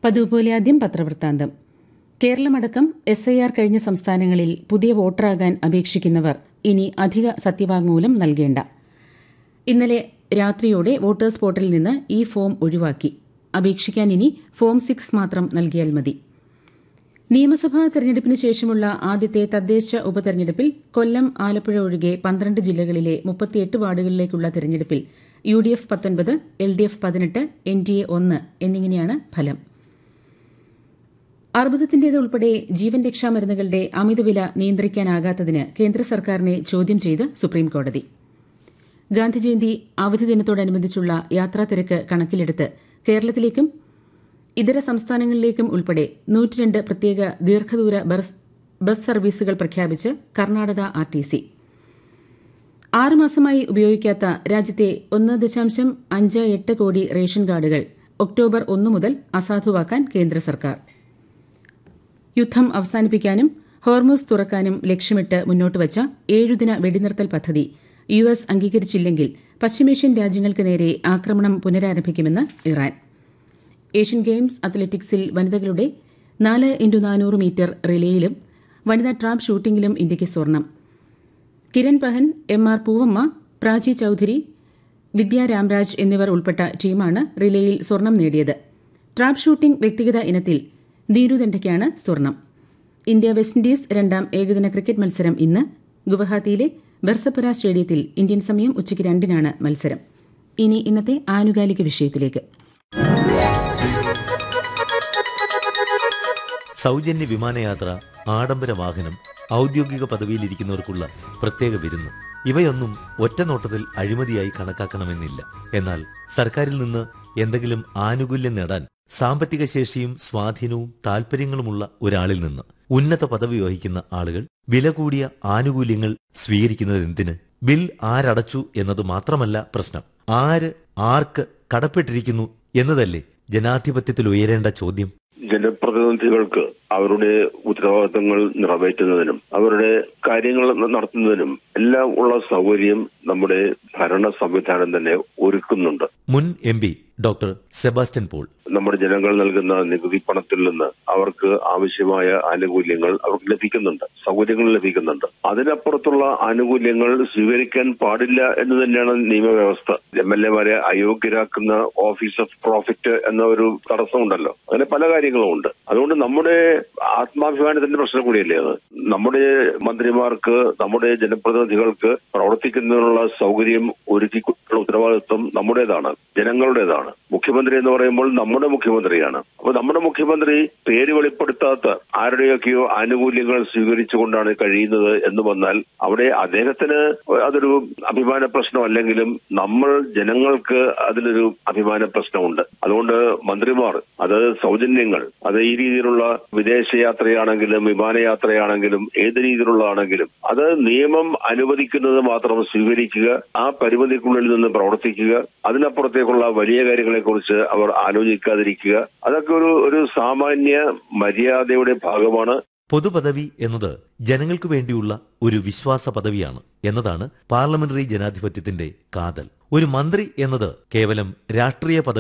പതിവുപോലെ ആദ്യം പത്രവൃത്താന്തം കേരളമടക്കം എസ് ഐ ആർ കഴിഞ്ഞ സംസ്ഥാനങ്ങളിൽ പുതിയ വോട്ടറാകാൻ അപേക്ഷിക്കുന്നവർ ഇനി അധിക സത്യവാങ്മൂലം നൽകേണ്ട ഇന്നലെ രാത്രിയോടെ വോട്ടേഴ്സ് പോർട്ടലിൽ നിന്ന് ഈ ഫോം ഒഴിവാക്കി അപേക്ഷിക്കാൻ ഇനി ഫോം സിക്സ് മാത്രം നൽകിയാൽ മതി നിയമസഭാ തെരഞ്ഞെടുപ്പിന് ശേഷമുള്ള ആദ്യത്തെ തദ്ദേശ ഉപതെരഞ്ഞെടുപ്പിൽ കൊല്ലം ആലപ്പുഴ ഒഴികെ പന്ത്രണ്ട് ജില്ലകളിലെ മുപ്പത്തിയെട്ട് വാർഡുകളിലേക്കുള്ള തെരഞ്ഞെടുപ്പിൽ യു ഡി എഫ് പത്തൊൻപത് എൽ ഡി എഫ് പതിനെട്ട് എൻ ഡി എ ഒന്ന് എന്നിങ്ങനെയാണ് ഫലം അർബുദത്തിന്റേതുൾപ്പെടെ ജീവൻ രക്ഷാ മരുന്നുകളുടെ അമിതവില നിയന്ത്രിക്കാനാകാത്തതിന് കേന്ദ്ര സർക്കാരിനെ ചോദ്യം ചെയ്ത് സുപ്രീംകോടതി ഗാന്ധിജയന്തി അവധി ദിനത്തോടനുബന്ധിച്ചുള്ള യാത്രാ തിരക്ക് കണക്കിലെടുത്ത് കേരളത്തിലേക്കും ഇതര സംസ്ഥാനങ്ങളിലേക്കും ഉൾപ്പെടെ നൂറ്റിരണ്ട് പ്രത്യേക ദീർഘദൂര ബസ് സർവീസുകൾ പ്രഖ്യാപിച്ച് കർണാടക ആർ ടി സി ആറുമാസമായി ഉപയോഗിക്കാത്ത രാജ്യത്തെ ഒന്ന് ദശാംശം അഞ്ച് എട്ട് കോടി റേഷൻ കാർഡുകൾ ഒക്ടോബർ ഒന്ന് മുതൽ അസാധുവാക്കാൻ കേന്ദ്ര സർക്കാർ യുദ്ധം അവസാനിപ്പിക്കാനും ഹോർമൂസ് തുറക്കാനും ലക്ഷ്യമിട്ട് മുന്നോട്ടുവച്ച ഏഴുദിന വെടിനിർത്തൽ പദ്ധതി യു എസ് അംഗീകരിച്ചില്ലെങ്കിൽ പശ്ചിമേഷ്യൻ രാജ്യങ്ങൾക്ക് നേരെ ആക്രമണം പുനരാരംഭിക്കുമെന്ന് ഇറാൻ ഏഷ്യൻ ഗെയിംസ് അത്ലറ്റിക്സിൽ വനിതകളുടെ നാല് ഇൻറ്റു നാനൂറ് മീറ്റർ റിലേയിലും വനിതാ ട്രാപ്പ് ഷൂട്ടിംഗിലും ഇന്ത്യയ്ക്ക് സ്വർണം കിരൺ പഹൻ എം ആർ പൂവമ്മ പ്രാചി ചൌധരി വിദ്യ രാംരാജ് എന്നിവർ ഉൾപ്പെട്ട ടീമാണ് റിലേയിൽ സ്വർണം നേടിയത് ട്രാപ്പ് ഷൂട്ടിംഗ് വ്യക്തിഗത ഇനത്തിൽ നീരുദണ്ഡയ്ക്കാണ് സ്വർണം ഇന്ത്യ വെസ്റ്റ് ഇൻഡീസ് രണ്ടാം ഏകദിന ക്രിക്കറ്റ് മത്സരം ഇന്ന് ഗുവഹാത്തിയിലെ ബർസപുര സ്റ്റേഡിയത്തിൽ ഇന്ത്യൻ സമയം ഉച്ചയ്ക്ക് രണ്ടിനാണ് മത്സരം ഇനി ഇന്നത്തെ ആനുകാലിക വിഷയത്തിലേക്ക് സൗജന്യ വിമാനയാത്ര ആഡംബര വാഹനം ഔദ്യോഗിക പദവിയിലിരിക്കുന്നവർക്കുള്ള പ്രത്യേക വിരുന്ന് ഇവയൊന്നും ഒറ്റനോട്ടത്തിൽ അഴിമതിയായി കണക്കാക്കണമെന്നില്ല എന്നാൽ സർക്കാരിൽ നിന്ന് എന്തെങ്കിലും ആനുകൂല്യം നേടാൻ സാമ്പത്തിക ശേഷിയും സ്വാധീനവും താൽപര്യങ്ങളുമുള്ള ഒരാളിൽ നിന്ന് ഉന്നത പദവി വഹിക്കുന്ന ആളുകൾ വില കൂടിയ ആനുകൂല്യങ്ങൾ സ്വീകരിക്കുന്നതെന്തിന് ബിൽ ആരടച്ചു എന്നത് മാത്രമല്ല പ്രശ്നം ആര് ആർക്ക് കടപ്പെട്ടിരിക്കുന്നു എന്നതല്ലേ ജനാധിപത്യത്തിൽ ഉയരേണ്ട ചോദ്യം ജനപ്രതിനിധികൾക്ക് അവരുടെ ഉത്തരവാദിത്തങ്ങൾ നിറവേറ്റുന്നതിനും അവരുടെ കാര്യങ്ങൾ നടത്തുന്നതിനും എല്ലാം ഉള്ള സൗകര്യം നമ്മുടെ ഭരണ സംവിധാനം തന്നെ ഒരുക്കുന്നുണ്ട് മുൻ M P doctor Sebastian Paul നമ്മുടെ ജനങ്ങൾ നൽകുന്ന നികുതി പണത്തിൽ നിന്ന് അവർക്ക് ആവശ്യമായ ആനുകൂല്യങ്ങൾ അവർക്ക് ലഭിക്കുന്നുണ്ട് സൗകര്യങ്ങൾ ലഭിക്കുന്നുണ്ട് അതിനപ്പുറത്തുള്ള ആനുകൂല്യങ്ങൾ സ്വീകരിക്കാൻ പാടില്ല എന്ന് തന്നെയാണ് നിയമവ്യവസ്ഥ എം എൽ എമാരെ അയോഗ്യരാക്കുന്ന ഓഫീസ് ഓഫ് പ്രോഫിറ്റ് എന്ന ഒരു തടസ്സമുണ്ടല്ലോ അങ്ങനെ പല കാര്യങ്ങളും ഉണ്ട് അതുകൊണ്ട് നമ്മുടെ ആത്മാഭിമാനത്തിന്റെ പ്രശ്നം കൂടിയല്ലേ അത് നമ്മുടെ മന്ത്രിമാർക്ക് നമ്മുടെ ജനപ്രതിനിധികൾക്ക് പ്രവർത്തിക്കുന്നതിനുള്ള സൗകര്യം ഒരുക്കിക്കൊണ്ടുള്ള ഉത്തരവാദിത്വം നമ്മുടേതാണ് ജനങ്ങളുടേതാണ് മുഖ്യമന്ത്രി എന്ന് പറയുമ്പോൾ നമ്മുടെ മുഖ്യമന്ത്രിയാണ് അപ്പോൾ നമ്മുടെ മുഖ്യമന്ത്രി പേര് വെളിപ്പെടുത്താത്ത ആരുടെയൊക്കെയോ ആനുകൂല്യങ്ങൾ സ്വീകരിച്ചുകൊണ്ടാണ് കഴിയുന്നത് എന്ന് വന്നാൽ അവിടെ അദ്ദേഹത്തിന് അതൊരു അഭിമാന പ്രശ്നമല്ലെങ്കിലും നമ്മൾ ജനങ്ങൾക്ക് അതിലൊരു അഭിമാന പ്രശ്നമുണ്ട് അതുകൊണ്ട് മന്ത്രിമാർ അത് സൗജന്യങ്ങൾ അത് ഈ രീതിയിലുള്ള വിദേശയാത്രയാണെങ്കിലും വിമാനയാത്രയാണെങ്കിലും ഏത് രീതിയിലുള്ളതാണെങ്കിലും അത് നിയമം അനുവദിക്കുന്നത് മാത്രം സ്വീകരിക്കുക ആ പരിമിതിക്കുള്ളിൽ നിന്ന് പ്രവർത്തിക്കുക അതിനപ്പുറത്തേക്കുള്ള വലിയ കാര്യങ്ങളെക്കുറിച്ച് അവർ ആലോചിക്കാതിരിക്കുക അതൊക്കെ ഒരു ഒരു സാമാന്യ മര്യാദയുടെ ഭാഗമാണ് പൊതുപദവി എന്നത് ജനങ്ങൾക്ക് വേണ്ടിയുള്ള ഒരു വിശ്വാസ പദവിയാണ് എന്നതാണ് പാർലമെന്ററി ജനാധിപത്യത്തിന്റെ കാതൽ ഒരു മന്ത്രി എന്നത് കേവലം രാഷ്ട്രീയ പദവി